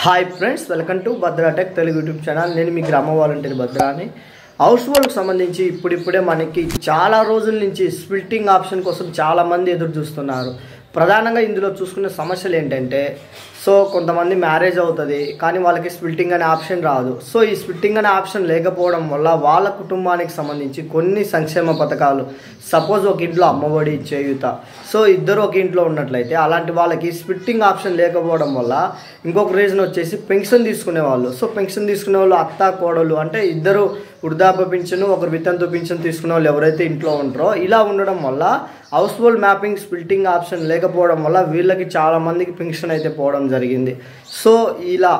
hi friends welcome to Bhadra tech Telugu YouTube channel నేను మీ గ్రామ వాలంటీర్ భద్రాని హౌస్ హోల్డ్కి సంబంధించి ఇప్పుడిప్పుడే మనకి చాలా రోజుల నుంచి స్ప్లిట్టింగ్ ఆప్షన్ కోసం చాలా మంది ఎదురు చూస్తున్నారు ప్రధానంగా ఇందులో చూసుకునే సమస్యలు ఏంటంటే సో కొంతమంది మ్యారేజ్ అవుతుంది కానీ వాళ్ళకి స్ప్లిట్టింగ్ అనే ఆప్షన్ రాదు సో ఈ స్ప్లిట్టింగ్ అనే ఆప్షన్ లేకపోవడం వల్ల వాళ్ళ కుటుంబానికి సంబంధించి కొన్ని సంక్షేమ పథకాలు సపోజ్ ఒక ఇంట్లో అమ్మఒడి చేయుత సో ఇద్దరు ఒక ఇంట్లో ఉన్నట్లయితే అలాంటి వాళ్ళకి స్ప్లిట్టింగ్ ఆప్షన్ లేకపోవడం వల్ల ఇంకొక రీజన్ వచ్చేసి పెన్షన్ తీసుకునే వాళ్ళు సో పెన్షన్ తీసుకునే వాళ్ళు అత్త కోడలు అంటే ఇద్దరు వృద్ధాప్య పింఛను ఒకరు వితంతు పింఛన్ తీసుకునే వాళ్ళు ఎవరైతే ఇంట్లో ఉంటారో ఇలా ఉండడం వల్ల household mapping splitting option లేకపోవడం వల్ల వీళ్ళకి చాలా మందికి పెన్షన్ అయితే పోవడం జరిగింది సో ఇలా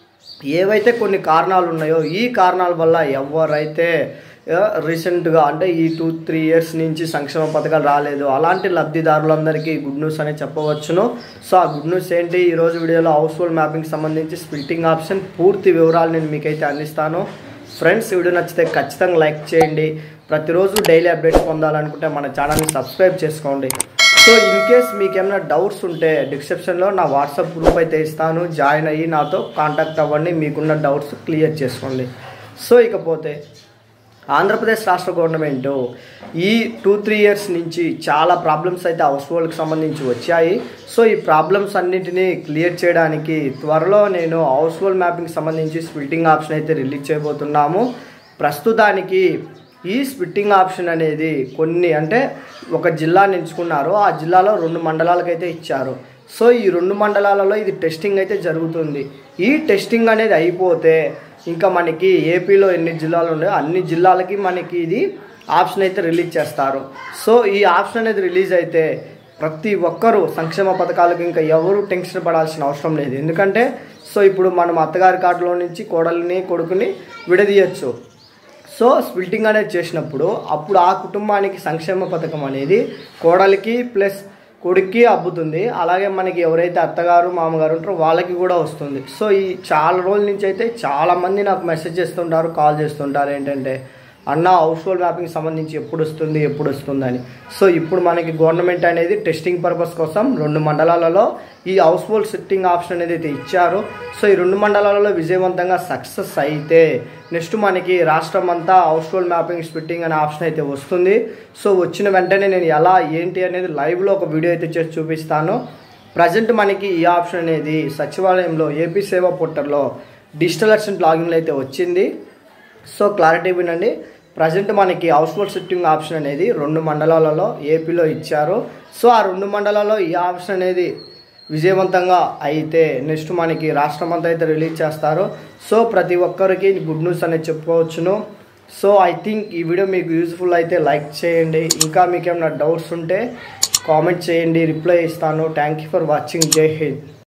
ఏవైతే కొన్ని కారణాలు ఉన్నాయో ఈ కారణాల వల్ల ఎవరైతే ఆ, రీసెంట్గా అంటే ఈ టూ త్రీ ఇయర్స్ నుంచి సంక్షేమ పథకాలు రాలేదు అలాంటి లబ్ధిదారులందరికీ గుడ్ న్యూస్ అని చెప్పవచ్చును సో ఆ గుడ్ న్యూస్ ఏంటి ఈరోజు వీడియోలో హౌస్ హోల్డ్ మ్యాపింగ్ సంబంధించి స్ప్లిట్టింగ్ ఆప్షన్ పూర్తి వివరాలు నేను మీకైతే అందిస్తాను ఫ్రెండ్స్ వీడియో నచ్చితే ఖచ్చితంగా లైక్ చేయండి ప్రతిరోజు డైలీ అప్డేట్స్ పొందాలనుకుంటే మన ఛానల్ని సబ్స్క్రైబ్ చేసుకోండి సో ఇన్ కేస్ మీకు ఏమైనా డౌట్స్ ఉంటే డిస్క్రిప్షన్లో నా వాట్సాప్ గ్రూప్ అయితే ఇస్తాను జాయిన్ అయ్యి నాతో కాంటాక్ట్ అవ్వండి మీకున్న డౌట్స్ క్లియర్ చేసుకోండి సో ఇకపోతే ఆంధ్రప్రదేశ్ రాష్ట్ర గవర్నమెంట్ ఈ టూ త్రీ ఇయర్స్ నుంచి చాలా ప్రాబ్లమ్స్ అయితే హౌస్ హోల్డ్కి సంబంధించి వచ్చాయి సో ఈ ప్రాబ్లమ్స్ అన్నింటినీ క్లియర్ చేయడానికి త్వరలో నేను హౌస్ హోల్డ్ మ్యాపింగ్ సంబంధించి స్ప్లిట్టింగ్ ఆప్షన్ అయితే రిలీజ్ చేయబోతున్నాము ప్రస్తుతానికి ఈ స్ప్లిట్టింగ్ ఆప్షన్ అనేది కొన్ని అంటే ఒక జిల్లాని ఎంచుకున్నారు ఆ జిల్లాలో రెండు మండలాలకైతే ఇచ్చారు సో ఈ రెండు మండలాలలో ఇది టెస్టింగ్ అయితే జరుగుతుంది ఈ టెస్టింగ్ అనేది అయిపోతే ఇంకా మనకి ఏపీలో ఎన్ని జిల్లాలు ఉన్నాయో అన్ని జిల్లాలకి మనకి ఇది ఆప్షన్ అయితే రిలీజ్ చేస్తారు సో ఈ ఆప్షన్ అనేది రిలీజ్ అయితే ప్రతి ఒక్కరూ సంక్షేమ పథకాలకు ఇంకా ఎవరు టెన్షన్ పడాల్సిన అవసరం లేదు ఎందుకంటే సో ఇప్పుడు మనం అత్తగారి కార్డులో నుంచి కోడలిని కొడుకుని విడదీయచ్చు సో స్ప్లిట్టింగ్ అనేది చేసినప్పుడు అప్పుడు ఆ కుటుంబానికి సంక్షేమ పథకం అనేది కోడలికి ప్లస్ కొడుక్కి అబ్బుతుంది అలాగే మనకి ఎవరైతే అత్తగారు మామగారు ఉంటారో వాళ్ళకి కూడా వస్తుంది సో ఈ చాలా రోజుల నుంచి అయితే చాలా మంది నాకు మెసేజ్ చేస్తుంటారు కాల్ చేస్తుంటారు ఏంటంటే అన్న హౌస్ హోల్డ్ మ్యాపింగ్ సంబంధించి ఎప్పుడు వస్తుంది ఎప్పుడు వస్తుందని సో ఇప్పుడు మనకి గవర్నమెంట్ అనేది టెస్టింగ్ పర్పస్ కోసం రెండు మండలాలలో ఈ హౌస్ హోల్డ్ సిట్టింగ్ ఆప్షన్ అనేది అయితే ఇచ్చారు సో ఈ రెండు మండలాలలో విజయవంతంగా సక్సెస్ అయితే నెక్స్ట్ మనకి రాష్ట్రం అంతా హౌస్ హోల్డ్ మ్యాపింగ్ స్పిట్టింగ్ అనే ఆప్షన్ అయితే వస్తుంది సో వచ్చిన వెంటనే నేను ఎలా ఏంటి అనేది లైవ్లో ఒక వీడియో అయితే చేసి చూపిస్తాను ప్రజెంట్ మనకి ఈ ఆప్షన్ అనేది సచివాలయంలో ఏపీ సేవా పోర్టల్లో డిజిటల్ అక్షన్ లాగిన్లో అయితే వచ్చింది సో క్లారిటీ వినండి ప్రజెంట్ మనకి హౌస్ హోల్డ్ సిట్టింగ్ ఆప్షన్ అనేది రెండు మండలాలలో ఏపీలో ఇచ్చారు సో ఆ రెండు మండలాల్లో ఈ ఆప్షన్ అనేది విజయవంతంగా అయితే నెక్స్ట్ మనకి రాష్ట్రం అంతా అయితే రిలీజ్ చేస్తారు సో ప్రతి ఒక్కరికి గుడ్ న్యూస్ అనేది చెప్పుకోవచ్చును సో ఐ థింక్ ఈ వీడియో మీకు యూజ్ఫుల్ అయితే లైక్ చేయండి ఇంకా మీకు ఏమైనా డౌట్స్ ఉంటే కామెంట్ చేయండి రిప్లై ఇస్తాను థ్యాంక్ యూ ఫర్ వాచింగ్ జై హింద్